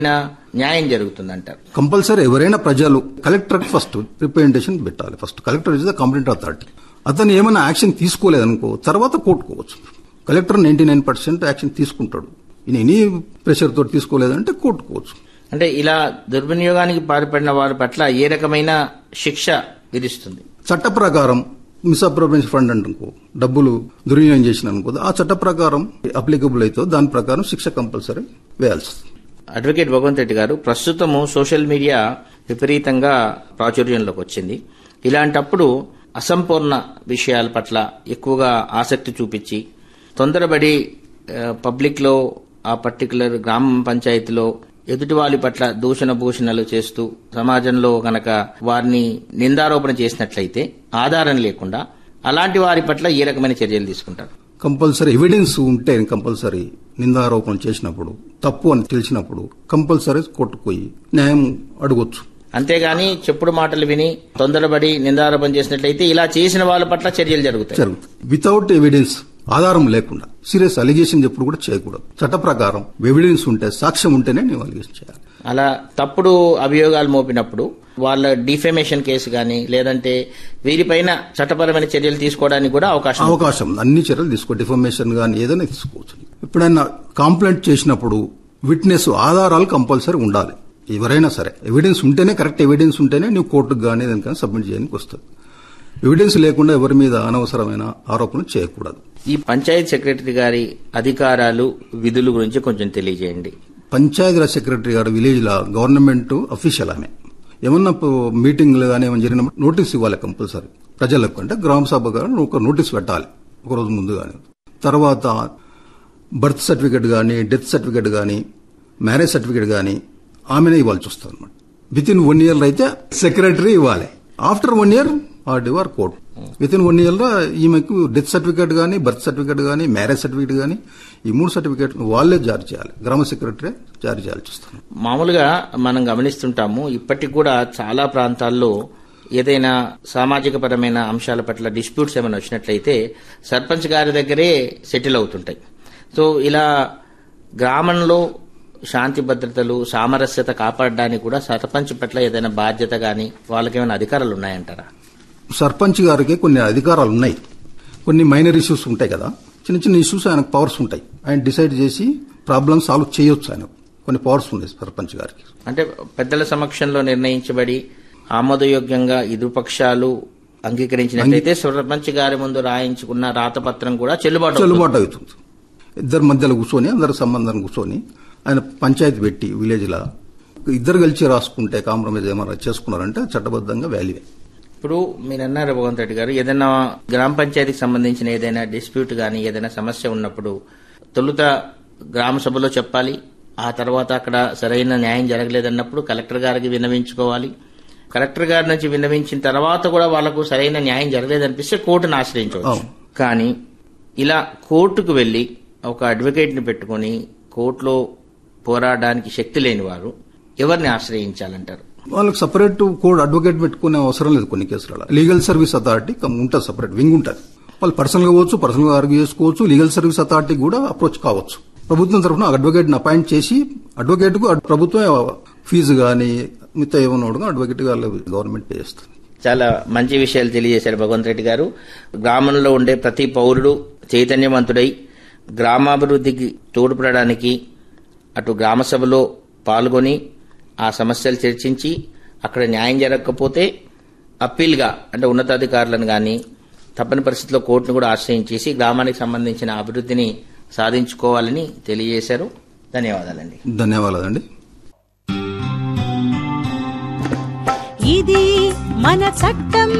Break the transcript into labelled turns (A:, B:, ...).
A: నా న్యాయం జరుగుతుందంటారు
B: కంపల్సరీ ఎవరైనా ప్రజలు కలెక్టర్ ఫస్ట్ రిప్రజెంటేషన్ పెట్టాలి first collector is the complaint authority అతను ఏమైనా యాక్షన్ తీసుకోలేదనుకో తర్వాత కోర్టుకోవచ్చు collector ninety nine percent action తీసుకుంటాడు ఈయన ఎనీ ప్రెషర్ తోటి తీసుకోలేదంటే కోర్టుకోవచ్చు
A: అంటే ఇలా దుర్వినియోగానికి పాల్పడిన వారి పట్ల ఏ రకమైన శిక్ష విధిస్తుంది
B: చట్ట ప్రకారం మిస్అప్రోప్రియేషన్ ఫండ్ అనుకో డబ్బులు దుర్వినియోగం చేసిన అనుకో ఆ చట్ట ప్రకారం అప్లికబుల్ అయితే దాని ప్రకారం శిక్ష కంపల్సరీ వేయాల్సి వస్తుంది.
A: అడ్వకేట్ భగవంత్ రెడ్డి గారు ప్రస్తుతము సోషల్ మీడియా విపరీతంగా ప్రాచుర్యంలోకి వచ్చింది ఇలాంటప్పుడు అసంపూర్ణ విషయాల పట్ల ఎక్కువగా ఆసక్తి చూపించి తొందరబడి పబ్లిక్ లో ఆ పర్టికులర్ గ్రామ పంచాయతీలో ఎదుటి వాళ్ళ పట్ల దూషణ భూషణలు చేస్తూ సమాజంలో గనక వారిని నిందారోపణ చేసినట్లయితే ఆధారం లేకుండా అలాంటి వారి పట్ల ఏ రకమైన చర్యలు తీసుకుంటారు
B: కంపల్సరీ ఎవిడెన్స్ ఉంటే కంపల్సరీ నిందారోపణ చేసినప్పుడు తప్పు అని తెలిసినప్పుడు కంపల్సరీ కొట్టుకుపోయి న్యాయం అడగొచ్చు
A: అంతేగాని చెప్పుడు మాటలు విని తొందరపడి నిందారోపణ చేసినట్లయితే ఇలా చేసిన వాళ్ళ పట్ల చర్యలు జరుగుతాయి
B: జరుగుతుంది వితౌట్ ఎవిడెన్స్ ఆధారం లేకుండా సీరియస్ అలిగేషన్ చెప్పుడు కూడా చేయకూడదు చట్ట ప్రకారం ఎవిడెన్స్ ఉంటే సాక్ష్యం ఉంటేనే నీవు అలిగేషన్ చేయాలి
A: అలా తప్పుడు అభియోగాలు మోపినప్పుడు వాళ్ళ డిఫెమేషన్ కేసు గాని లేదంటే వీరిపైన చట్టపరమైన చర్యలు తీసుకోవడానికి కూడా అవకాశం ఉంది.
B: అవకాశం ఉంది. అన్ని చర్యలు తీసుకో డిఫర్మేషన్ కానీ ఏదైనా తీసుకోవచ్చు ఎప్పుడైనా కంప్లైంట్ చేసినప్పుడు విట్నెస్ ఆధారాలు కంపల్సరీ ఉండాలి ఎవరైనా సరే ఎవిడెన్స్ ఉంటేనే కరెక్ట్ ఎవిడెన్స్ ఉంటేనే నువ్వు కోర్టుకు కానీ దానికైనా సబ్మిట్ చేయడానికి వస్తుంది ఎవిడెన్స్ లేకుండా ఎవరి మీద అనవసరమైన ఆరోపణలు చేయకూడదు
A: ఈ పంచాయత్ సెక్రటరీ గారి అధికారాలు విధుల గురించి కొంచెం తెలియజేయండి
B: పంచాయతీరాజ్ సెక్రటరీ గారు విలేజ్ లా గవర్నమెంట్ అఫీషియల్ ఆమె ఏమన్నా మీటింగ్లు కానీ ఏమైనా జరిగినప్పుడు నోటీస్ ఇవ్వాలి కంపల్సరీ ప్రజలకు అంటే గ్రామ సభ గారు ఒక నోటీస్ పెట్టాలి ఒక రోజు ముందు కానీ తర్వాత బర్త్ సర్టిఫికేట్ కానీ డెత్ సర్టిఫికేట్ కానీ మ్యారేజ్ సర్టిఫికేట్ కానీ ఆమెనే ఇవ్వాల్సి వస్తుంది అనమాట విత్ ఇన్ వన్ ఇయర్ అయితే సెక్రటరీ ఇవ్వాలి after one year RDO or court within one year లో ఈమెకు డెత్ సర్టిఫికేట్ కానీ బర్త్ సర్టిఫికేట్ కానీ మ్యారేజ్ సర్టిఫికేట్ కానీ ఈ మూడు సర్టిఫికేట్ వాళ్ళే జారీ చేయాలి గ్రామ సెక్రటరీ జారీ చేయాల్సి వస్తుంది
A: మామూలుగా మనం గమనిస్తుంటాము ఇప్పటికి కూడా చాలా ప్రాంతాల్లో ఏదైనా సామాజిక పరమైన అంశాల పట్ల డిస్ప్యూట్స్ ఏమైనా వచ్చినట్లయితే సర్పంచ్ గారి దగ్గరే సెటిల్ అవుతుంటాయి సో ఇలా గ్రామంలో శాంతి భద్రతలు సామరస్యత కాపాడడానికి కూడా సర్పంచ్ పట్ల ఏదైనా బాధ్యత గాని వాళ్ళకి ఏమైనా అధికారాలు ఉన్నాయంటారా
B: సర్పంచ్ గారికి కొన్ని అధికారాలు ఉన్నాయి కొన్ని మైనర్ ఇష్యూస్ ఉంటాయి కదా చిన్న చిన్న ఇష్యూస్ ఆయనకు పవర్స్ ఉంటాయి ఆయన డిసైడ్ చేసి ప్రాబ్లమ్ సాల్వ్ చేయొచ్చు ఆయన కొన్ని పవర్స్ ఉన్నాయి సర్పంచ్ గారికి
A: అంటే పెద్దల సమక్షంలో నిర్ణయించబడి ఆమోదయోగ్యంగా ఇరుపక్షాలు అంగీకరించినట్లయితే సర్పంచ్ గారి ముందు రాయించుకున్న రాతపత్రం కూడా చెల్లుబాటు అవుతుంది.
B: చెల్లుబాటు అవుతుంది ఇద్దరు మధ్యలో కూర్చొని అందరు సంబంధం కూర్చొని ఆయన పంచాయతీ పెట్టి విలేజ్ లా ఇద్దరు కలిసి రాసుకుంటే కాంప్రమైజ్ ఏమైనా చేసుకున్నారంటే చట్టబద్ధంగా వాల్యూ
A: ఇప్పుడు మీరు అన్నారు భగవంత్ రెడ్డి గారు ఏదైనా గ్రామ పంచాయతీకి సంబంధించిన ఏదైనా డిస్ప్యూట్ గానీ ఏదైనా సమస్య ఉన్నప్పుడు తొలుత గ్రామ సభలో చెప్పాలి ఆ తర్వాత అక్కడ సరైన న్యాయం జరగలేదన్నప్పుడు కలెక్టర్ గారికి విన్నవించుకోవాలి కలెక్టర్ గారి నుంచి విన్నవించిన తర్వాత కూడా వాళ్లకు సరైన న్యాయం జరగలేదనిపిస్తే కోర్టును ఆశ్రయించవచ్చు
B: అవును.
A: కానీ ఇలా కోర్టుకు వెళ్లి ఒక అడ్వకేట్ ని పెట్టుకుని కోర్టులో పోరాడడానికి శక్తి లేని వారు ఎవరిని ఆశ్రయించాలంటారు
B: వాళ్ళకి సపరేట్ కోడ్ అడ్వకేట్ పెట్టుకునే అవసరం లేదు కొన్ని కేసులలో లీగల్ సర్వీస్ అథారిటీ కం- ఉంటుంది సపరేట్ వింగ్ ఉంటుంది వాళ్ళు పర్సనల్ గా పోవచ్చు పర్సనల్ గా ఆర్గ్యూ చేసుకోవచ్చు లీగల్ సర్వీస్ అథారిటీ కూడా అప్రోచ్ కావచ్చు ప్రభుత్వం తరఫున అడ్వకేట్ ని అపాయింట్ చేసి అడ్వకేట్ కు ప్రభుత్వం ఫీజు గానీ మిగతా ఏమన్నా అడ్వకేట్ గవర్నమెంట్ పే చేస్తుంది
A: చాలా మంచి విషయాలు తెలియజేశారు భగవంత్ రెడ్డి గారు గ్రామంలో ఉండే ప్రతి పౌరుడు చైతన్యవంతుడై గ్రామాభివృద్ధికి తోడ్పడడానికి అటు గ్రామ సభలో పాల్గొని ఆ సమస్యలు చర్చించి అక్కడ న్యాయం జరగకపోతే అప్పీల్గా అంటే ఉన్నతాధికారులను కానీ తప్పని పరిస్థితిలో కోర్టును కూడా ఆశ్రయించేసి గ్రామానికి సంబంధించిన అభివృద్ధిని సాధించుకోవాలని తెలియజేశారు ధన్యవాదాలండి
B: ధన్యవాదాలండి
C: ఇది మన చట్టం